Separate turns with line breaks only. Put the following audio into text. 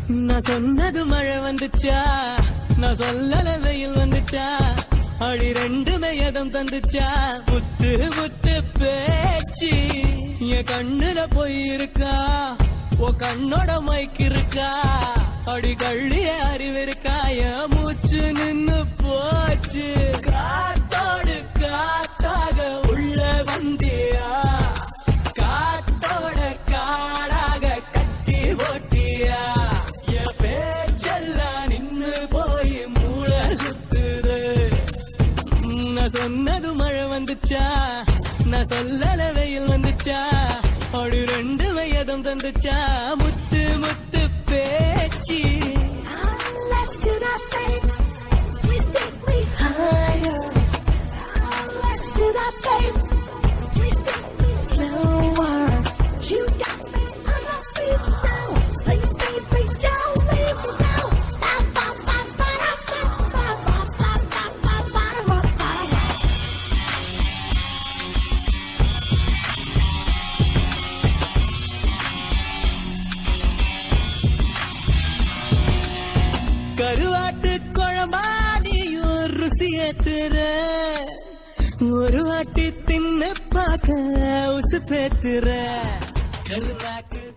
நான் சொன்னது மழை வந்துச்சா நான் சொல்லல வெயில் வந்துச்சா அடி ரெண்டுமே எதம் தந்துச்சா முத்து முத்து பேச்சு என் கண்ணுல போய் இருக்கா ஓ கண்ணோட மைக்கு இருக்கா அடி கள்ளிய அறிவு இருக்கா என் மூச்சு நின்னு போச்சு காத்தோடு காத்தாக உள்ள வந்தியா காட்டோட காடாக கட்டி போட்டியா என் பேச்செல்லாம் நின்னு போய் மூளை சுத்துது உம், நான் சொன்னது மழை வந்துச்சா நான் சொல்லல வெயில் வந்துச்சா அடி ரெண்டு வயதும் தந்துச்சா முத்து முத்து பேச்சு
Let's do that thing. We stick me higher. Let's do that thing. We stick me slower. You got me on my feet now. Please, baby, don't leave me now. Ba, ba, ba, ba, da, ba, ba, ba, ba, ba, ba, ba, da, ba, ba, da.
கருவாட்டு குழம்பா நீயும் ருசி ஏத்துற ஒரு வாட்டி தின்னு பார்க்க உசு பேத்துற கருநாக்கு